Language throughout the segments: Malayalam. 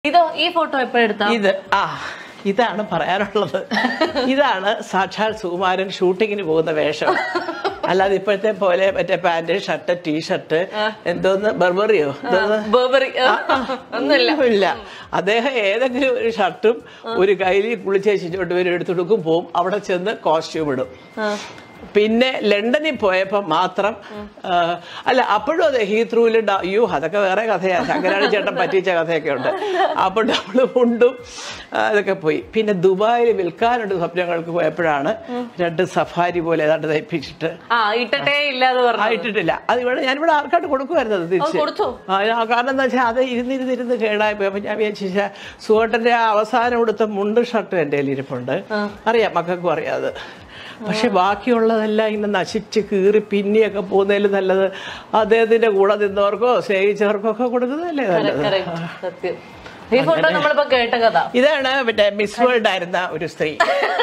ഇതോ ഈ ഫോട്ടോ എപ്പോഴെടുത്താ ഇത് ആ ഇതാണ് പറയാനുള്ളത് ഇതാണ് സാക്ഷാൽ സുകുമാരൻ ഷൂട്ടിങ്ങിന് പോകുന്ന വേഷം അല്ലാതെ ഇപ്പോഴത്തെ പോലെ മറ്റേ പാന്റ് ഷർട്ട് ടീഷർട്ട് എന്തോന്ന് ബർബറിയോ എന്തോന്ന് ബർബറി ഒന്നുമില്ല ഇല്ല അദ്ദേഹം ഏതെങ്കിലും ഒരു ഷർട്ടും ഒരു കയ്യിൽ കുളിച്ചേച്ചിട്ട് വരും എടുത്തെടുക്കും പോവും അവിടെ ചെന്ന് കോസ്റ്റ്യൂം ഇടും പിന്നെ ലണ്ടനിൽ പോയപ്പോൾ മാത്രം ആ, അല്ല അപ്പോഴും അതെ ഹീത്രൂവിൽ അയ്യോ അതൊക്കെ വേറെ കഥയാണ് ശങ്കരാണി ചേട്ടൻ പറ്റിച്ച കഥയൊക്കെ ഉണ്ട് അപ്പോൾ നമ്മൾ കൊണ്ടും ആ, അതൊക്കെ പോയി പിന്നെ ദുബായിൽ വിൽക്കാനുണ്ട് സ്വപ്നങ്ങൾക്ക് പോയപ്പോഴാണ് രണ്ട് സഫാരി പോലെ ഏതാണ്ട് തയ്പ്പിച്ചിട്ട് ആ ഇട്ടട്ടേ ഇല്ലാതെ പറഞ്ഞു ആയിട്ടിട്ടില്ല അത് ഇവിടെ ഞാനിവിടെ ആർക്കായിട്ട് കൊടുക്കുമായിരുന്നു അത് തിരിച്ച് കൊടുത്തോ? ആ, ആ, കാരണം എന്താ വെച്ചാൽ അത് ഇരുന്നിരുന്നിരുന്ന് കേടായി പോയി അപ്പൊ ഞാൻ വിചാരിച്ച സുഹേട്ടന്റെ ആ അവസാനം കൊടുത്ത മുണ്ട് ഷർട്ട് എൻ്റെ കയ്യിൽ ഇരിപ്പുണ്ട് അറിയാം മക്കൾക്കും അറിയാം അത് പക്ഷെ ബാക്കിയുള്ളതെല്ലാം ഇങ്ങനെ നശിച്ച് കീറി പിന്നിയൊക്കെ പോകുന്നതിൽ നല്ലത് അദ്ദേഹത്തിന്റെ കൂടെ നിന്നവർക്കോ സ്നേഹിച്ചവർക്കോ ഒക്കെ കൊടുക്കുന്നതല്ലേ നല്ലത് Correct, സത്യം ഈ ഫോട്ടോ നമ്മളിപ്പോ കേട്ട കഥ ഇതാണ് മറ്റേ മിസ് വേൾഡ് ആയിരുന്ന ഒരു സ്ത്രീ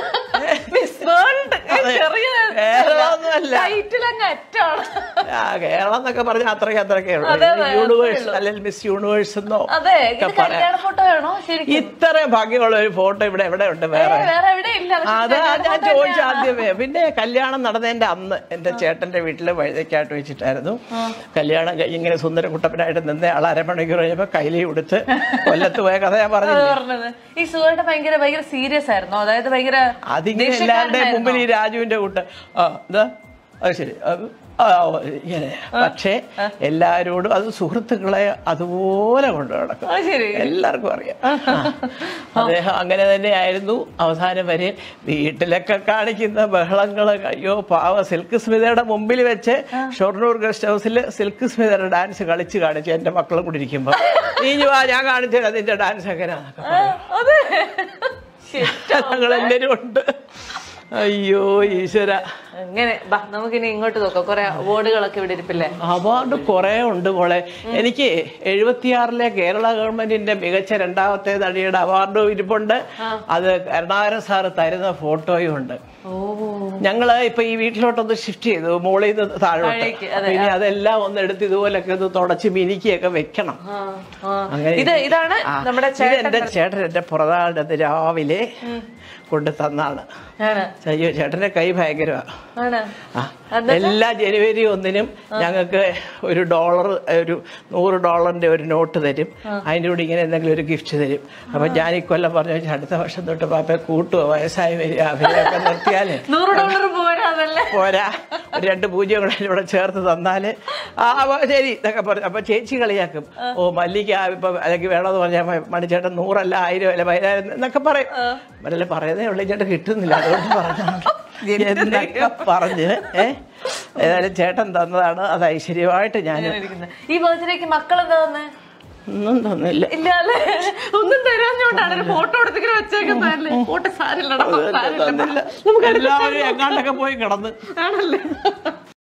മിസ് വേൾഡ് ചെറിയ വേറെ ഒന്നുമല്ല. ടൈറ്റിൽ അങ്ങ് അറ്റാണ് ആ, കേരളം എന്നൊക്കെ പറഞ്ഞാൽ അത്രയ്ക്ക് അത്രയ്ക്കേ ഉള്ളൂ അതെ, അതെ, യൂണിവേഴ്സ് അത്രേ അല്ലെങ്കിൽ മിസ് യൂണിവേഴ്സ് എന്നോ അതെ ഇത് ഒക്കെ പറയാം കല്യാണ ഫോട്ടോ ആണോ ശരിക്കും ഇത്ര ഭാഗ്യമുള്ള ഒരു ഫോട്ടോ ഇവിടെ എവിടെ ഉണ്ട് ഏ, വേറെ വേറെ എവിടെ ഇല്ല പക്ഷെ അത് കല്യാണ ഞാൻ photo ചോദിച്ചു തന്നെയാ. ആദ്യമേ പിന്നെ കല്യാണം നടന്നതിന്റെ അന്ന് എന്റെ ചേട്ടന്റെ വീട്ടില് വഴുതയ്ക്കായിട്ട് വെച്ചിട്ടായിരുന്നു കല്യാണം കഴിഞ്ഞ് ഇങ്ങനെ സുന്ദരകുട്ടപ്പനായിട്ട് നിന്ന് ആൾ അരമണിക്കൂർ കഴിഞ്ഞപ്പോ കയ്യിലി കൊടുത്ത് കൊല്ലത്ത് പോയ കഥ ഞാൻ അത് പറഞ്ഞില്ലേ പറഞ്ഞത് ഈ സുഖമായിട്ട് ഭയങ്കര ഭയങ്കര സീരിയസ് ആയിരുന്നോ അതായത് ഭയങ്കര അതിങ്ങനെ എല്ലാവരുടെയും മുമ്പിൽ ഈ രാജുവിന്റെ കൂട്ട് ആ എന്താ അത് ശരി അത് ആ, ഓ, ഇങ്ങനെ പക്ഷേ എല്ലാവരോടും അത് സുഹൃത്തുക്കളെ അതുപോലെ കൊണ്ടു നടക്കും അത് ശരി എല്ലാവർക്കും അറിയാം ആ. അദ്ദേഹം അങ്ങനെ തന്നെയായിരുന്നു അവസാനം വരെ വീട്ടിലൊക്കെ കാണിക്കുന്ന ബഹളങ്ങള് അയ്യോ പാവ സിൽക്ക് സ്മിതയുടെ മുമ്പിൽ വെച്ച് ഷൊർണൂർ ഗസ്റ്റ് ഹൗസിൽ സിൽക്ക് സ്മിതയുടെ ഡാൻസ് കളിച്ച് കാണിച്ചു എന്റെ മക്കളും കൂടി ഇരിക്കുമ്പോ നീ ഇഞ്ഞി വാ ഞാൻ കാണിച്ചു തരാം നിന്റെ ഡാൻസ് എങ്ങനെയാന്നൊക്കെ അതെ ശരി. ഞങ്ങളെല്ലാരും ഉണ്ട് അയ്യോ ഈശ്വര അങ്ങനെ ബാ നമുക്കിനി ഇങ്ങോട്ട് നോക്കാം കുറെ അവാർഡുകളൊക്കെ ഇവിടെ ഇരിപ്പില്ലേ അവാർഡ് കുറെ ഉണ്ട് മോളെ എനിക്ക് എഴുപത്തിയാറിലെ കേരള ഗവൺമെന്റിന്റെ മികച്ച രണ്ടാമത്തെ നടിയുടെ അവാർഡും ഇരിപ്പുണ്ട് അത് കരുണാകരൻ സാറ് തരുന്ന ഫോട്ടോയും ഉണ്ട് ഓ ഞങ്ങള് ഇപ്പൊ ഈ വീട്ടിലോട്ടൊന്ന് ഷിഫ്റ്റ് ചെയ്തു മോളിൽ നിന്ന് താഴോട്ട് താഴേക്ക്, അതെ. അപ്പൊ ഇനി അതെല്ലാം ഒന്ന് എടുത്ത് ഇതുപോലൊക്കെ ഒന്ന് തുടച്ച് മിനിക്കിയൊക്കെ വെക്കണം ആ, ആ. അങ്ങനെ ഇത് ഇതാണ് ആ. നമ്മുടെ ഇത് ചേട്ടൻ എന്റെ ചേട്ടൻ എന്റെ പുറതാടത് രാവിലെ കൊണ്ട് തന്നാണ് ആണ് അയ്യോ ചേട്ടന്റെ കൈ ഭയങ്കരമാണ് ആണ് ആ. എല്ലാ ജനുവരി ഒന്നിനും ഞങ്ങൾക്ക് ഒരു ഡോളർ ഒരു നൂറ് ഡോളറിന്റെ ഒരു നോട്ട് തരും അതിൻ്റെ കൂടെ ഇങ്ങനെ എന്തെങ്കിലും ഒരു ഗിഫ്റ്റ് തരും അപ്പൊ ഞാൻ ഈ കൊല്ലം പറഞ്ഞു "വെച്ചാ അടുത്ത വർഷം തൊട്ട് പാപ്പ കൂട്ടുക വയസ്സായി വരിക അഭിനയൊക്കെ നിർത്തിയാലേ നൂറ് ഡോളർ പോരാതല്ലേ പോരാ ഒരു രണ്ട് പൂജ്യം കൂടെ ഇവിടെ ചേർത്ത് തന്നാല് ആ അപ്പൊ ശരി ഇതൊക്കെ പറഞ്ഞു അപ്പൊ ചേച്ചി കളിയാക്കും ഓ മല്ലിക്ക് ആ ഇപ്പൊ അല്ലെങ്കിൽ വേണമെന്ന് പറഞ്ഞാൽ മണിച്ചേട്ടൻ നൂറല്ല ആയിരം അല്ല പതിനായിരം എന്നൊക്കെ പറയും വല്ല പറയുന്നേ ഉള്ളു ചേട്ടൻ കിട്ടുന്നില്ല അതുകൊണ്ട് പറഞ്ഞാണ് എന്നൊക്കെ പറഞ്ഞ് ഏ ഏതായാലും ചേട്ടൻ തന്നതാണ് അത് ഐശ്വര്യമായിട്ട് ഞാൻ ഇരിക്കുന്നത്. ഈ ബർത്ത്ഡേക്ക് മക്കൾ എന്താ തന്നെ ഒന്നും തന്നില്ല ഇല്ല അല്ലേ ഒന്നും തരാഞ്ഞോണ്ടാണ് ഒരു ഫോട്ടോ എടുത്തിങ്ങനെ വെച്ചേക്കുന്നതല്ലേ ഫോട്ടോ സാരില്ലടാ സാരില്ല തന്നില്ല എല്ലാവരും എങ്ങാണ്ടൊക്കെ പോയി കിടന്ന് ആണല്ലേ